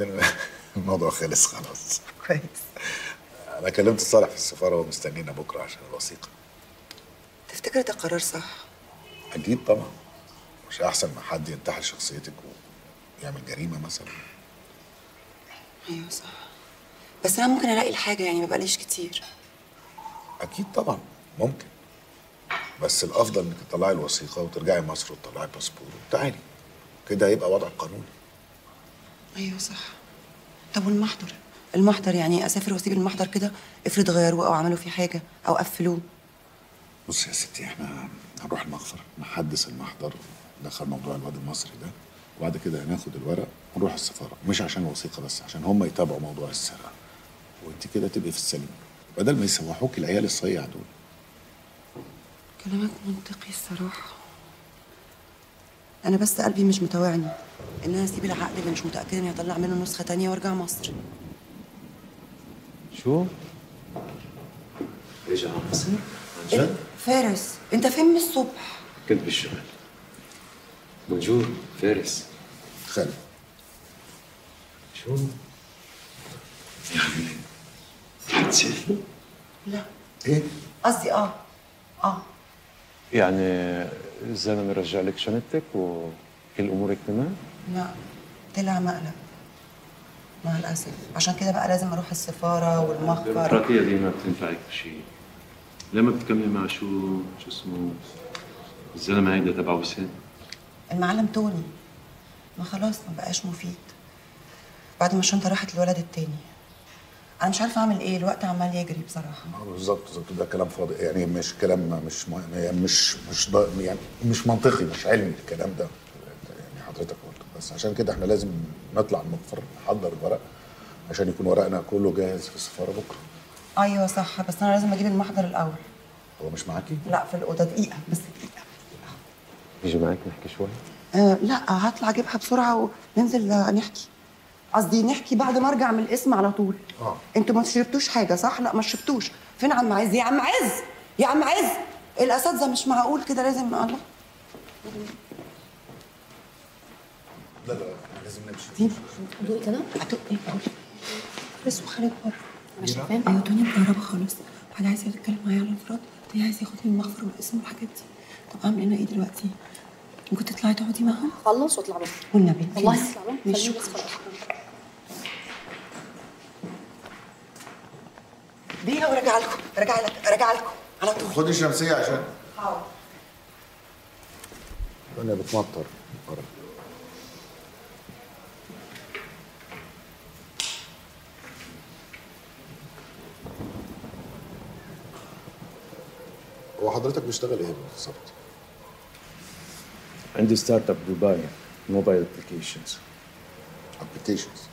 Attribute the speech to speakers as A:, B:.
A: وبعدين الموضوع خلص خلاص
B: كويس
A: انا كلمت صالح في السفاره ومستنينا بكره عشان الوثيقه
B: تفتكر ده قرار صح
A: اكيد طبعا مش احسن ما حد ينتحل شخصيتك ويعمل جريمه مثلا
B: ايوه صح بس انا ممكن الاقي الحاجه يعني ما بقاليش كتير
A: اكيد طبعا ممكن بس الافضل انك تطلعي الوثيقه وترجعي مصر وتطلعي باسبور وتعالي كده هيبقى وضع قانوني
B: ايوه صح طب والمحضر المحضر يعني اسافر واسيب المحضر كده افرض غيروه او عملوا فيه حاجه او قفلوه
A: بصي يا ستي احنا هنروح المخفر نحدث المحضر ندخل موضوع الواد المصري ده وبعد كده هناخد الورق ونروح السفاره مش عشان الوثيقه بس عشان هم يتابعوا موضوع السرقه وانت كده تبقي في السليم بدل ما يسوحوك العيال الصيع دول
B: كلامك منطقي الصراحه انا بس قلبي مش متوعني ان انا اسيب العقد اللي مش متاكده اني هطلع منه نسخه تانية وارجع مصر
C: شو؟ رجع مصر؟ عن جد؟
B: فارس انت فين من الصبح
C: كنت بالشغل موجود فارس
A: خالد
C: شو؟ يعني حتسافر؟
B: لا
A: ايه
B: قصدي اه اه
C: يعني الزلمه رجع لك شنطتك وكل امورك تمام؟
B: لا طلع مقلب مع الاسف عشان كده بقى لازم اروح السفاره والمخبر
C: البيروقراطية دي ما بتنفعك بشيء لما بتكملي مع شو شو اسمه الزلمه هيدا تبع وسام
B: المعلم توني ما خلاص ما بقاش مفيد بعد ما الشنطه راحت للولد التاني انا مش عارفه اعمل ايه الوقت عمال يجري بصراحه
A: آه، بالظبط بالظبط ده كلام فاضي يعني مش كلام مش مهم يعني مش مش ض- يعني مش منطقي مش علمي الكلام ده يعني حضرتك قلته بس عشان كده احنا لازم نطلع المخفر نحضر الورق عشان يكون ورقنا كله جاهز في السفاره بكره
B: ايوه صح بس انا لازم اجيب المحضر الاول
A: هو مش معاكي؟
B: لا في الاوضه دقيقه بس دقيقه
C: يجي معك نحكي شوي
B: آه لا هطلع اجيبها بسرعه وننزل آه، نحكي قصدي نحكي بعد ما ارجع من القسم على طول
A: اه
B: انتوا ما شربتوش حاجه صح لا ما شربتوش فين عم عز يا عم عز يا عم عز الاساتذه مش معقول كده لازم الله
A: لا لا لازم نمشي
B: دي
D: دوقي كده
B: هتقول ايه اقول بس وخالد بره
D: انا شايفاه
B: ايوه دنيا مجربه خالص بعد عايز يتكلم معايا على الانفراد تاني عايز ياخدني من المخفر والاسم والحاجات دي طب اعمل انا ايه دلوقتي ممكن تطلعي تقعدي معاهم
D: خلص واطلع بره
B: والنبي
D: والله
B: بليز.
D: هطلع بره
B: ماشي
D: خليني بس خلاص
B: دقيقه وراجع لكم راجع لك راجع لكم على طول
A: خدي الشمسيه عشان
B: حاضر
A: الدنيا بتمطر بره هو حضرتك بيشتغل ايه بالظبط؟
C: عندي ستارت اب دبي موبايل ابلكيشنز
A: ابلكيشنز